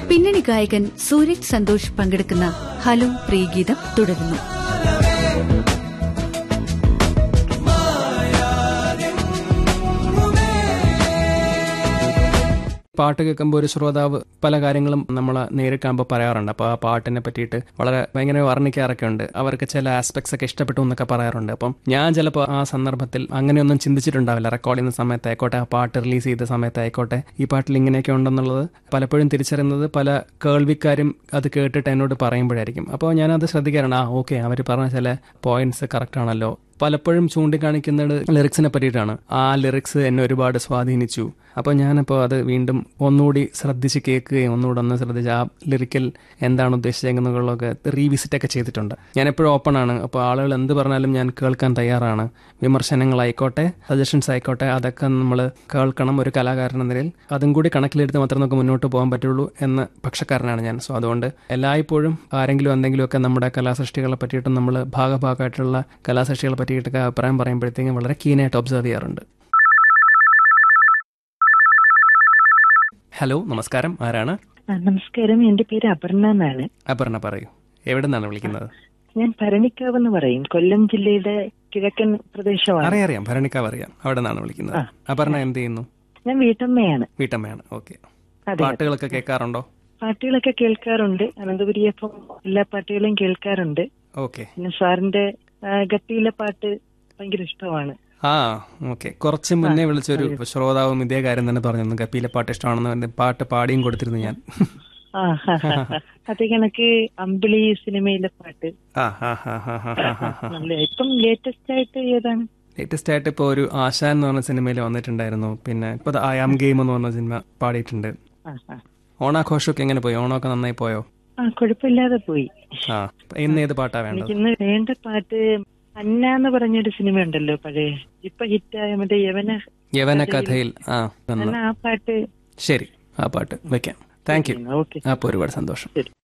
പിന്നണി ഗായകൻ സൂരജ് സന്തോഷ് പങ്കെടുക്കുന്ന ഹലോ പ്രിയഗീതം തുടരുന്നു പാട്ട് കേൾക്കുമ്പോൾ ഒരു ശ്രോതാവ് പല കാര്യങ്ങളും നമ്മൾ നേരിൽ കാണുമ്പോൾ പറയാറുണ്ട് അപ്പോൾ ആ പാട്ടിനെ പറ്റിയിട്ട് വളരെ ഭയങ്കര വർണ്ണിക്കാറൊക്കെ ഉണ്ട് അവർക്ക് ചില ആസ്പെക്ട്സ് ഒക്കെ ഇഷ്ടപ്പെട്ടു എന്നൊക്കെ പറയാറുണ്ട് അപ്പം ഞാൻ ചിലപ്പോൾ ആ സന്ദർഭത്തിൽ അങ്ങനെയൊന്നും ചിന്തിച്ചിട്ടുണ്ടാവില്ല റെക്കോർഡ് ചെയ്യുന്ന സമയത്തായിക്കോട്ടെ ആ പാട്ട് റിലീസ് ചെയ്ത സമയത്തായിക്കോട്ടെ ഈ പാട്ടിൽ ഇങ്ങനെയൊക്കെ ഉണ്ടെന്നുള്ളത് പലപ്പോഴും തിരിച്ചറിയുന്നത് പല കേൾവിക്കാരും അത് കേട്ടിട്ട് എന്നോട് പറയുമ്പോഴായിരിക്കും അപ്പോൾ ഞാനത് ശ്രദ്ധിക്കാറുണ്ട് ആ ഓക്കെ അവർ പറഞ്ഞ ചില പോയിന്റ്സ് കറക്റ്റ് ആണല്ലോ പലപ്പോഴും ചൂണ്ടിക്കാണിക്കുന്നത് ലിറിക്സിനെ പറ്റിയിട്ടാണ് ആ ലിറിക്സ് എന്നെ ഒരുപാട് സ്വാധീനിച്ചു അപ്പോൾ ഞാനപ്പോൾ അത് വീണ്ടും ഒന്നുകൂടി ശ്രദ്ധിച്ച് കേൾക്കുകയും ഒന്നുകൂടെ ഒന്ന് ശ്രദ്ധിച്ച് ആ ലിറിക്കൽ എന്താണ് ഉദ്ദേശിച്ചതെന്നുള്ളതൊക്കെ റീവിസിറ്റ് ഒക്കെ ചെയ്തിട്ടുണ്ട് ഞാൻ എപ്പോഴും ഓപ്പൺ ആണ് അപ്പോൾ ആളുകൾ എന്ത് പറഞ്ഞാലും ഞാൻ കേൾക്കാൻ തയ്യാറാണ് വിമർശനങ്ങളായിക്കോട്ടെ സജഷൻസ് ആയിക്കോട്ടെ അതൊക്കെ നമ്മൾ കേൾക്കണം ഒരു കലാകാരൻ എന്ന നിലയിൽ അതും കൂടി കണക്കിലെടുത്ത് മാത്രമേ നമുക്ക് മുന്നോട്ട് പോകാൻ പറ്റുള്ളൂ എന്ന പക്ഷക്കാരനാണ് ഞാൻ സോ അതുകൊണ്ട് എല്ലായ്പ്പോഴും ആരെങ്കിലും എന്തെങ്കിലുമൊക്കെ നമ്മുടെ കലാസൃഷ്ടികളെ പറ്റിയിട്ടും നമ്മൾ ഭാഗഭാഗമായിട്ടുള്ള കലാസൃഷ്ടികളെ പറ്റിയിട്ടൊക്കെ അഭിപ്രായം പറയുമ്പോഴത്തേക്കും വളരെ കീനായിട്ട് ഒബ്സർവ് ചെയ്യാറുണ്ട് ഹലോ നമസ്കാരം ആരാണ് ആ, നമസ്കാരം എന്റെ പേര് അപർണ എന്നാണ് അപർണ പറയൂ എവിടെ നിന്നാണ് വിളിക്കുന്നത് ഞാൻ ഭരണിക്കാവ് എന്ന് പറയും കൊല്ലം ജില്ലയുടെ കിഴക്കൻ പ്രദേശമാണ് അറിയാം അറിയാം ഭരണിക്കാവ് അറിയാം അവിടെ നിന്നാണ് വിളിക്കുന്നത് അപർണ എന്ത് ചെയ്യുന്നു ഞാൻ വീട്ടമ്മയാണ് വീട്ടമ്മയാണ് ഓക്കെ അതെ പാട്ടുകളൊക്കെ കേൾക്കാറുണ്ടോ പാട്ടുകളൊക്കെ കേൾക്കാറുണ്ട് അനന്തപുരി എഫ് എല്ലാ പാട്ടുകളും കേൾക്കാറുണ്ട് ഓക്കെ പിന്നെ സാറിന്റെ ആ, ഗപ്പിയിലെ പാട്ട് ഭയങ്കര ഇഷ്ടമാണ് ആ ഓക്കെ കുറച്ച് മുന്നേ വിളിച്ചൊരു ശ്രോതാവും ഇതേ കാര്യം തന്നെ പറഞ്ഞു കപ്പിയിലെ പാട്ട് ഇഷ്ടമാണെന്ന് പറഞ്ഞ് പാട്ട് പാടിയും കൊടുത്തിരുന്നു ഞാൻ ആ ഹാ, ഹാ, ഹാ. അതേ കണക്ക് അമ്പിളി സിനിമയിലെ പാട്ട് ആ ഹാ ഹാ ഹാ ഹാ ഹാ ഹാ ഹാ നല്ല ഇപ്പം ലേറ്റസ്റ്റ് ആയിട്ട് ഏതാണ് ലേറ്റസ്റ്റ് ആയിട്ട് ഇപ്പോൾ ഒരു ആശാൻ എന്ന് പറഞ്ഞ സിനിമയിൽ വന്നിട്ടുണ്ടായിരുന്നു പിന്നെ ഇപ്പോൾ ഐ ആം ഗെയിം എന്ന് പറഞ്ഞ സിനിമ പാടിയിട്ടുണ്ട് ആ ആ. ഓണാഘോഷമൊക്കെ എങ്ങനെ പോയി ഓണമൊക്കെ നന്നായി പോയോ ആ കുഴപ്പമില്ലാതെ പോയി ആ ഇന്ന് ഏത് പാട്ടാ വേണ്ടത് എനിക്കിന്ന് വേണ്ട പാട്ട് അന്ന എന്ന് പറഞ്ഞൊരു സിനിമ ഉണ്ടല്ലോ പഴയ ഇപ്പൊ ഹിറ്റായ മറ്റേ യവന യവന കഥയിൽ ആ വന്നു എന്നാ ആ പാട്ട് ശരി ആ പാട്ട് വെക്കാം താങ്ക് യു ഓക്കെ അപ്പോൾ ഒരുപാട് സന്തോഷം ശരി